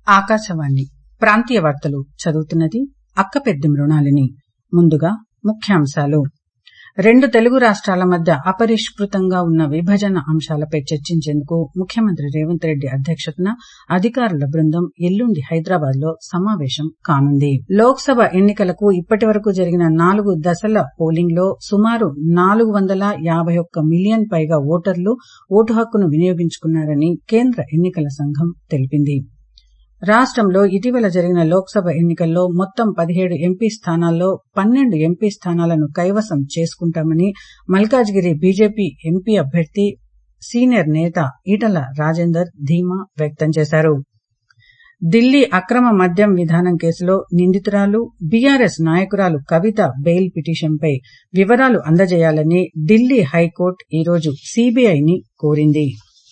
ఆకాశవాణి ప్రాంతీయ వార్తలు చదువుతున్నది అక్కపెద్ది మృణాలిని ముందుగా ముఖ్యాంశాలు రెండు తెలుగు రాష్ట్రాల మధ్య అపరిష్కృతంగా ఉన్న విభజన అంశాలపై చర్చించేందుకు ముఖ్యమంత్రి రేవంత్ రెడ్డి అధ్యక్షతన అధికారుల బృందం ఎల్లుండి హైదరాబాద్ లో సమావేశం కానుంది లోక్సభ ఎన్నికలకు ఇప్పటి వరకు జరిగిన నాలుగు దశల పోలింగ్ లో సుమారు నాలుగు వందల యాబై ఒక్క మిలియన్ పైగా ఓటర్లు ఓటు హక్కును వినియోగించుకున్నారని కేంద్ర ఎన్నికల సంఘం తెలిపింది రాష్టంలో ఇటీవల జరిగిన లోక్సభ ఎన్నికల్లో మొత్తం పదిహేడు ఎంపీ స్థానాల్లో పన్నెండు ఎంపీ స్థానాలను కైవసం చేసుకుంటామని మల్కాజ్గిరి బీజేపీ ఎంపీ అభ్యర్థి సీనియర్ నేత ఈటల రాజేందర్ ధీమా వ్యక్తం చేశారు ఢిల్లీ అక్రమ మద్యం విధానం కేసులో నిందితురాలు బీఆర్ఎస్ నాయకురాలు కవిత బెయిల్ పిటిషన్పై వివరాలు అందజేయాలని ఢిల్లీ హైకోర్టు ఈరోజు సీబీఐని కోరింది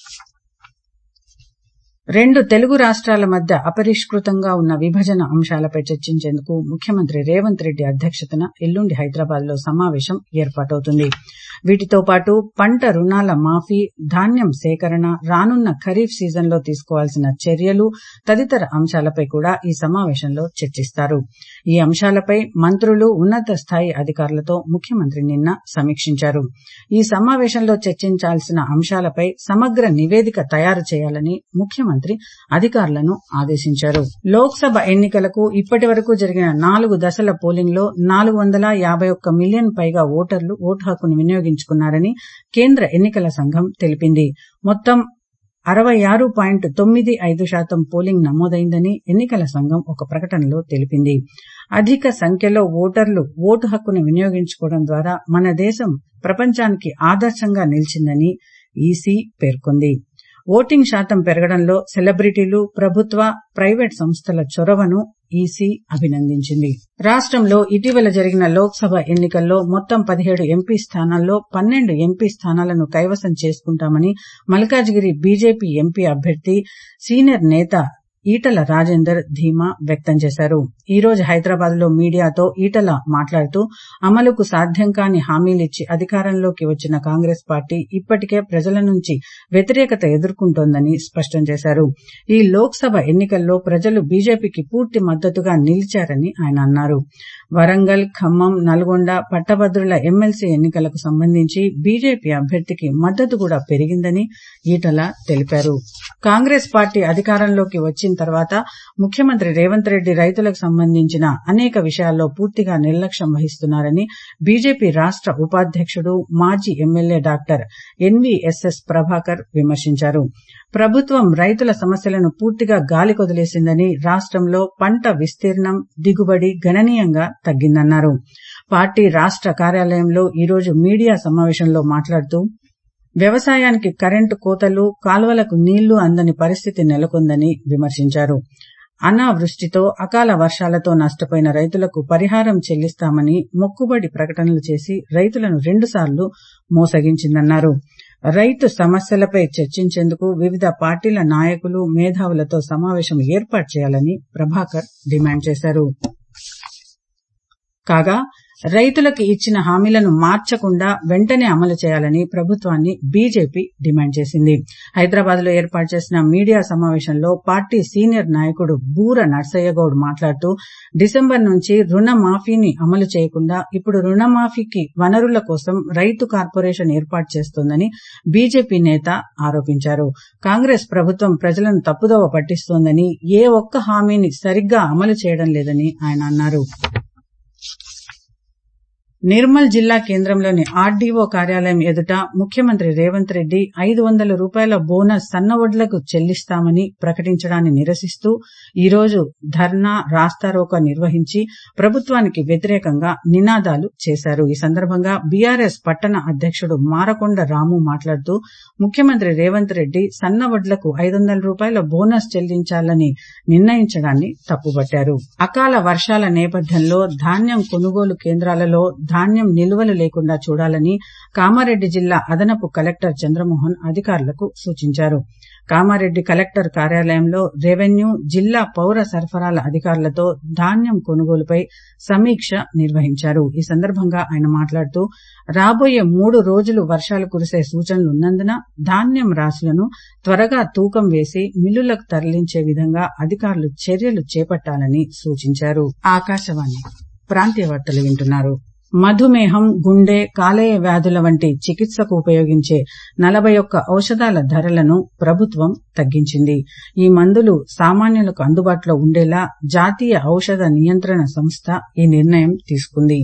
రెండు తెలుగు రాష్ట్రాల మధ్య అపరిష్కృతంగా ఉన్న విభజన అంశాలపై చర్చించేందుకు ముఖ్యమంత్రి రేవంత్ రెడ్డి అధ్యక్షతన ఎల్లుండి హైదరాబాద్ లో సమావేశం ఏర్పాటవుతుంది వీటితో పాటు పంట రుణాల మాఫీ ధాన్యం సేకరణ రానున్న ఖరీఫ్ సీజన్లో తీసుకోవాల్సిన చర్యలు తదితర అంశాలపై కూడా ఈ సమావేశంలో చర్చిస్తారు ఈ అంశాలపై మంత్రులు ఉన్నత స్థాయి అధికారులతో ముఖ్యమంత్రి నిన్న సమీక్షించారు ఈ సమావేశంలో చర్చించాల్సిన అంశాలపై సమగ్ర నివేదిక తయారు చేయాలని ముఖ్యమంత్రి అధికారులను ఆదేశించారు లోక్సభ ఎన్నికలకు ఇప్పటి వరకు జరిగిన నాలుగు దశల పోలింగ్ లో నాలుగు వందల యాబై ఒక్క మిలియన్ పైగా ఓటర్లు ఓటు హక్కును వినియోగించుకున్నారని కేంద్ర ఎన్నికల సంఘం తెలిపింది మొత్తం అరవై ఆరు పాయింట్ తొమ్మిది ఐదు శాతం పోలింగ్ నమోదైందని ఎన్నికల సంఘం ఒక ప్రకటనలో తెలిపింది అధిక సంఖ్యలో ఓటర్లు ఓటు హక్కును వినియోగించుకోవడం ద్వారా మన దేశం ప్రపంచానికి ఆదర్శంగా నిలిచిందని ఈసీ పేర్కొంది ఓటింగ్ శాతం పెరగడంలో సెలబ్రిటీలు ప్రభుత్వ ప్రైవేట్ సంస్థల చొరవను ఈసీ అభినందించింది రాష్టంలో ఇటీవల జరిగిన లోక్సభ ఎన్నికల్లో మొత్తం పదిహేడు ఎంపీ స్థానాల్లో పన్నెండు ఎంపీ స్థానాలను కైవసం చేసుకుంటామని మల్కాజ్గిరి బీజేపీ ఎంపీ అభ్యర్థి సీనియర్ నేత ఈటల రాజేందర్ ధీమా వ్యక్తం చేశారు ఈ రోజు హైదరాబాద్ లో మీడియాతో ఈటల మాట్లాడుతూ అమలుకు సాధ్యం కాని హామీలిచ్చి అధికారంలోకి వచ్చిన కాంగ్రెస్ పార్టీ ఇప్పటికే ప్రజల నుంచి వ్యతిరేకత ఎదుర్కొంటోందని స్పష్టం చేశారు ఈ లోక్సభ ఎన్నికల్లో ప్రజలు బీజేపీకి పూర్తి మద్దతుగా నిలిచారని ఆయన అన్నారు వరంగల్ ఖమ్మం నల్గొండ పట్టభద్రుల ఎమ్మెల్సీ ఎన్నికలకు సంబంధించి బీజేపీ అభ్యర్థికి మద్దతు కూడా పెరిగిందని ఈటల తెలిపారు కాంగ్రెస్ పార్టీ అధికారంలోకి వచ్చిన తర్వాత ముఖ్యమంత్రి రేవంత్ రెడ్డి రైతులకు సంబంధించిన అనేక విషయాల్లో పూర్తిగా నిర్లక్ష్యం వహిస్తున్నారని బీజేపీ రాష్ట ఉపాధ్యకుడు మాజీ ఎమ్మెల్యే డాక్టర్ ఎన్వీఎస్ఎస్ ప్రభాకర్ విమర్శించారు ప్రభుత్వం రైతుల సమస్యలను పూర్తిగా గాలికొదిలేసిందని రాష్టంలో పంట విస్తీర్ణం దిగుబడి గణనీయంగా తగ్గిందన్నారు పార్టీ రాష్ట కార్యాలయంలో ఈరోజు మీడియా సమావేశంలో మాట్లాడుతూ వ్యవసాయానికి కరెంటు కోతలు కాలువలకు నీళ్లు అందని పరిస్థితి నెలకొందని విమర్శించారు అనావృష్టితో అకాల వర్షాలతో నష్టపోయిన రైతులకు పరిహారం చెల్లిస్తామని మొక్కుబడి ప్రకటనలు చేసి రైతులను రెండుసార్లు మోసగించిందన్నారు రైతు సమస్యలపై చర్చించేందుకు వివిధ పార్టీల నాయకులు మేధావులతో సమావేశం ఏర్పాటు చేయాలని ప్రభాకర్ డిమాండ్ చేశారు కాగా రైతులకు ఇచ్చిన హామీలను మార్చకుండా వెంటనే అమలు చేయాలని ప్రభుత్వాన్ని బీజేపీ డిమాండ్ చేసింది హైదరాబాద్ లో ఏర్పాటు చేసిన మీడియా సమావేశంలో పార్టీ సీనియర్ నాయకుడు బూర నర్సయ్యగౌడ్ మాట్లాడుతూ డిసెంబర్ నుంచి రుణమాఫీని అమలు చేయకుండా ఇప్పుడు రుణమాఫీకి వనరుల కోసం రైతు కార్పొరేషన్ ఏర్పాటు చేస్తోందని బీజేపీ నేత ఆరోపించారు కాంగ్రెస్ ప్రభుత్వం ప్రజలను తప్పుదోవ పట్టిస్తోందని ఏ ఒక్క హామీని సరిగ్గా అమలు చేయడం లేదని ఆయన అన్నారు నిర్మల్ జిల్లా కేంద్రంలోని ఆర్డీఓ కార్యాలయం ఎదుట ముఖ్యమంత్రి రేవంత్ రెడ్డి ఐదు వందల రూపాయల బోనస్ సన్నవడ్లకు చెల్లిస్తామని ప్రకటించడాన్ని నిరసిస్తూ ఈరోజు ధర్నా రాస్తారోక నిర్వహించి ప్రభుత్వానికి వ్యతిరేకంగా నినాదాలు చేశారు ఈ సందర్భంగా బీఆర్ఎస్ పట్టణ అధ్యకుడు మారకొండ రాము మాట్లాడుతూ ముఖ్యమంత్రి రేవంత్ రెడ్డి సన్నవడ్లకు ఐదు వందల రూపాయల బోనస్ చెల్లించాలని నిర్ణయించడాన్ని తప్పుబట్టారు అకాల వర్షాల నేపథ్యంలో ధాన్యం కొనుగోలు కేంద్రాలలో ధాన్యం నిల్వలు లేకుండా చూడాలని కామారెడ్డి జిల్లా అదనపు కలెక్టర్ చంద్రమోహన్ అధికారులకు సూచించారు కామారెడ్డి కలెక్టర్ కార్యాలయంలో రెవెన్యూ జిల్లా పౌర సరఫరాల అధికారులతో ధాన్యం కొనుగోలుపై సమీక్ష నిర్వహించారు ఈ సందర్భంగా ఆయన మాట్లాడుతూ రాబోయే మూడు రోజులు వర్షాలు కురిసే సూచనలున్నందున ధాన్యం రాసులను త్వరగా తూకం వేసి మిల్లులకు తరలించే విధంగా అధికారులు చర్యలు చేపట్టాలని సూచించారు ఆకాశవాణి ప్రాంతీయ వార్తలు వింటున్నారు మధుమేహం గుండె కాలేయ వ్యాధుల వంటి చికిత్సకు ఉపయోగించే నలభై ఒక్క ఔషధాల ధరలను ప్రభుత్వం తగ్గించింది ఈ మందులు సామాన్యులకు అందుబాటులో ఉండేలా జాతీయ ఔషధ నియంత్రణ సంస్థ ఈ నిర్ణయం తీసుకుంది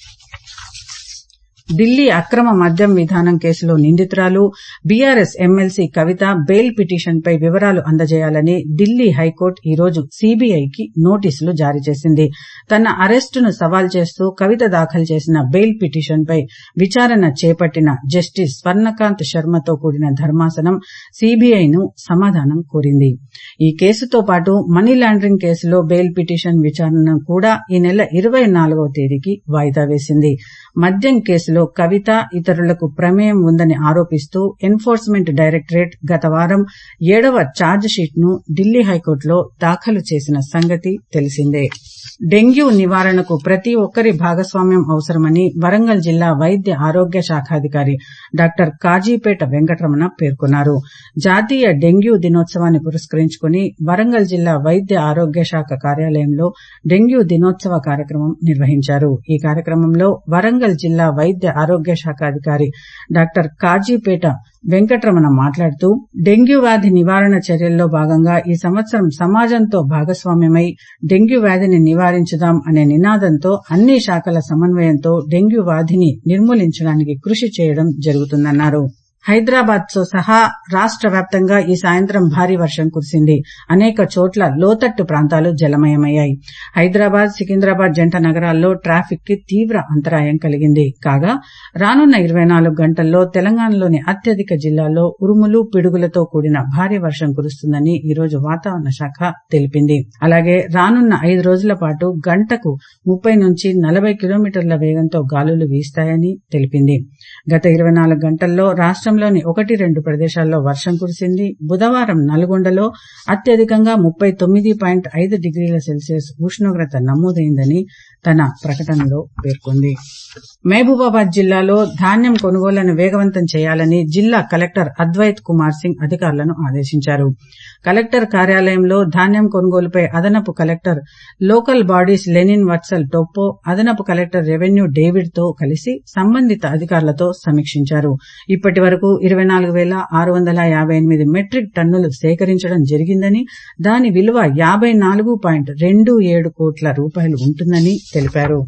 ఢిల్లీ అక్రమ మద్యం విధానం కేసులో నిందితురాలు బీఆర్ఎస్ ఎమ్మెల్సీ కవిత బెయిల్ పిటిషన్పై వివరాలు అందజేయాలని ఢిల్లీ హైకోర్టు ఈ రోజు సీబీఐకి నోటీసులు జారీ చేసింది తన అరెస్టును సవాల్ చేస్తూ కవిత దాఖలు చేసిన బెయిల్ పిటిషన్పై విచారణ చేపట్టిన జస్టిస్ స్వర్ణకాంత్ శర్మతో కూడిన ధర్మాసనం సీబీఐను సమాధానం కోరింది ఈ కేసుతో పాటు మనీ లాండరింగ్ కేసులో బెయిల్ పిటిషన్ విచారణను కూడా ఈ నెల ఇరవై నాలుగవ తేదీకి వాయిదా వేసింది మద్యం కేసులో కవిత ఇతరులకు ప్రమేయం ఉందని ఆరోపిస్తూ ఎన్ఫోర్స్మెంట్ డైరెక్టరేట్ గత వారం ఏడవ ఛార్జిషీట్ను ఢిల్లీ హైకోర్టులో దాఖలు చేసిన సంగతి తెలిసిందే డెంగ్యూ నివారణకు ప్రతి ఒక్కరి భాగస్వామ్యం అవసరమని వరంగల్ జిల్లా వైద్య ఆరోగ్య శాఖాధికారి డాక్టర్ కాజీపేట వెంకటరమణ పేర్కొన్నారు జాతీయ డెంగ్యూ దినోత్సవాన్ని పురస్కరించుకుని వరంగల్ జిల్లా వైద్య ఆరోగ్య శాఖ కార్యాలయంలో డెంగ్యూ దినోత్సవ కార్యక్రమం నిర్వహించారు ఈ కార్యక్రమంలో వరంగల్ జిల్లా వైద్య ఆరోగ్య శాఖ అధికారి డాక్టర్ కాజీపేట వెంకటరమణ మాట్లాడుతూ డెంగ్యూ వ్యాధి నివారణ చర్యల్లో భాగంగా ఈ సంవత్సరం సమాజంతో భాగస్వామ్యమై డెంగ్యూ వ్యాధిని నివారించుదాం అనే నినాదంతో అన్ని శాఖల సమన్వయంతో డెంగ్యూ వ్యాధిని నిర్మూలించడానికి కృషి చేయడం జరుగుతుందన్నారు హైదరాబాద్ తో సహా రాష్ట వ్యాప్తంగా ఈ సాయంత్రం భారీ వర్షం కురిసింది అనేక చోట్ల లోతట్టు ప్రాంతాలు జలమయమయ్యాయి హైదరాబాద్ సికింద్రాబాద్ జంట నగరాల్లో ట్రాఫిక్ కి తీవ్ర అంతరాయం కలిగింది కాగా రానున్న ఇరవై నాలుగు గంటల్లో తెలంగాణలోని అత్యధిక జిల్లాల్లో ఉరుములు పిడుగులతో కూడిన భారీ వర్షం కురుస్తుందని ఈ రోజు వాతావరణ శాఖ తెలిపింది అలాగే రానున్న ఐదు రోజుల పాటు గంటకు ముప్పై నుంచి నలభై కిలోమీటర్ల వేగంతో గాలులు వీస్తాయని తెలిపింది గత ఇరవై నాలుగు గంటల్లో రాష్టంలోని ఒకటి రెండు ప్రదేశాల్లో వర్షం కురిసింది బుధవారం నల్గొండలో అత్యధికంగా ముప్పై తొమ్మిది పాయింట్ ఐదు డిగ్రీల సెల్సియస్ ఉష్ణోగ్రత నమోదైందని తన ప్రకటనలో పేర్కొంది మహబూబాబాద్ జిల్లాలో ధాన్యం కొనుగోళ్లను వేగవంతం చేయాలని జిల్లా కలెక్టర్ అద్వైత్ కుమార్ సింగ్ అధికారులను ఆదేశించారు కలెక్టర్ కార్యాలయంలో ధాన్యం కొనుగోలుపై అదనపు collector local bodies Lenin Vatsal Toppo అదనపు కలెక్టర్ రెవెన్యూ డేవిడ్ తో కలిసి సంబంధిత అధికారులతో సమీక్షించారు ఇప్పటి వరకు ఇరవై నాలుగు వేల ఆరు వందల యాబై ఎనిమిది మెట్రిక్ టన్నులు సేకరించడం జరిగిందని దాని విలువ యాబై నాలుగు పాయింట్ రెండు ఏడు కోట్ల రూపాయలు ఉంటుందని తెలిపారు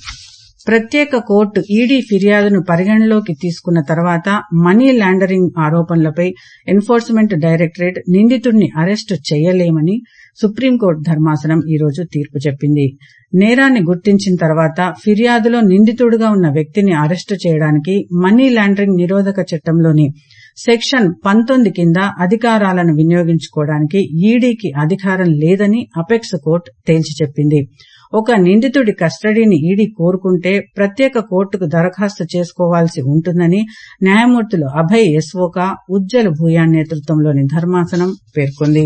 ప్రత్యేక కోర్టు ఈడీ ఫిర్యాదును పరిగణలోకి తీసుకున్న తర్వాత మనీ లాండరింగ్ ఆరోపణలపై ఎన్ఫోర్స్మెంట్ డైరెక్టరేట్ నిందితుడిని అరెస్టు చేయలేమని సుప్రీంకోర్టు ధర్మాసనం ఈ రోజు తీర్పు చెప్పింది నేరాన్ని గుర్తించిన తర్వాత ఫిర్యాదులో నిందితుడుగా ఉన్న వ్యక్తిని అరెస్టు చేయడానికి మనీ లాండరింగ్ నిరోధక చట్టంలోని సెక్షన్ పంతొమ్మిది కింద అధికారాలను వినియోగించుకోవడానికి ఈడీకి అధికారం లేదని అపెక్స్ కోర్టు తేల్చి చెప్పింది ఒక నిందితుడి కస్టడీని ఈడీ కోరుకుంటే ప్రత్యేక కోర్టుకు దరఖాస్తు చేసుకోవాల్సి ఉంటుందని న్యాయమూర్తులు అభయ్ ఎస్వోకా ఉజ్జల్ భూయాన్ నేతృత్వంలోని ధర్మాసనం పేర్కొంది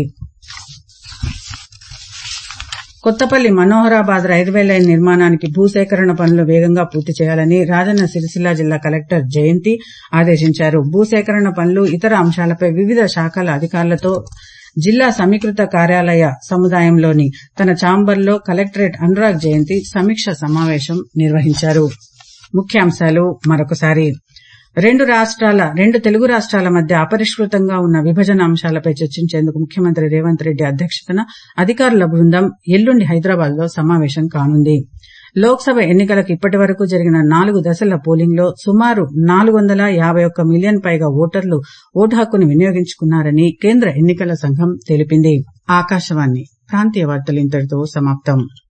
కొత్తపల్లి మనోహరాబాద్ రైల్వే లైన్ నిర్మాణానికి భూసేకరణ పనులు వేగంగా పూర్తి చేయాలని రాజన్న సిరిసిల్ల జిల్లా కలెక్టర్ జయంతి ఆదేశించారు భూసేకరణ పనులు ఇతర అంశాలపై వివిధ శాఖల అధికారులతో జిల్లా సమీకృత కార్యాలయ సముదాయంలోని తన ఛాంబర్లో కలెక్టరేట్ అనురాగ్ జయంతి సమీక్ష సమావేశం నిర్వహించారు ముఖ్యాంశాలు మరొకసారి రెండు రాష్ట్రాల రెండు తెలుగు రాష్ట్రాల మధ్య అపరిష్కృతంగా ఉన్న విభజన అంశాలపై చర్చించేందుకు ముఖ్యమంత్రి రేవంత్ రెడ్డి అధ్యక్షతన అధికారుల బృందం ఎల్లుండి హైదరాబాద్ లో సమావేశం కానుంది లోక్సభ ఎన్నికలకు ఇప్పటి వరకు జరిగిన నాలుగు దశల పోలింగ్లో సుమారు నాలుగు వందల యాబై ఒక్క మిలియన్ పైగా ఓటర్లు ఓటు హక్కును వినియోగించుకున్నారని కేంద్ర ఎన్నికల సంఘం తెలిపింది ఆకాశవాణి ప్రాంతీయ వార్తలు ఇంతటితో సమాప్తం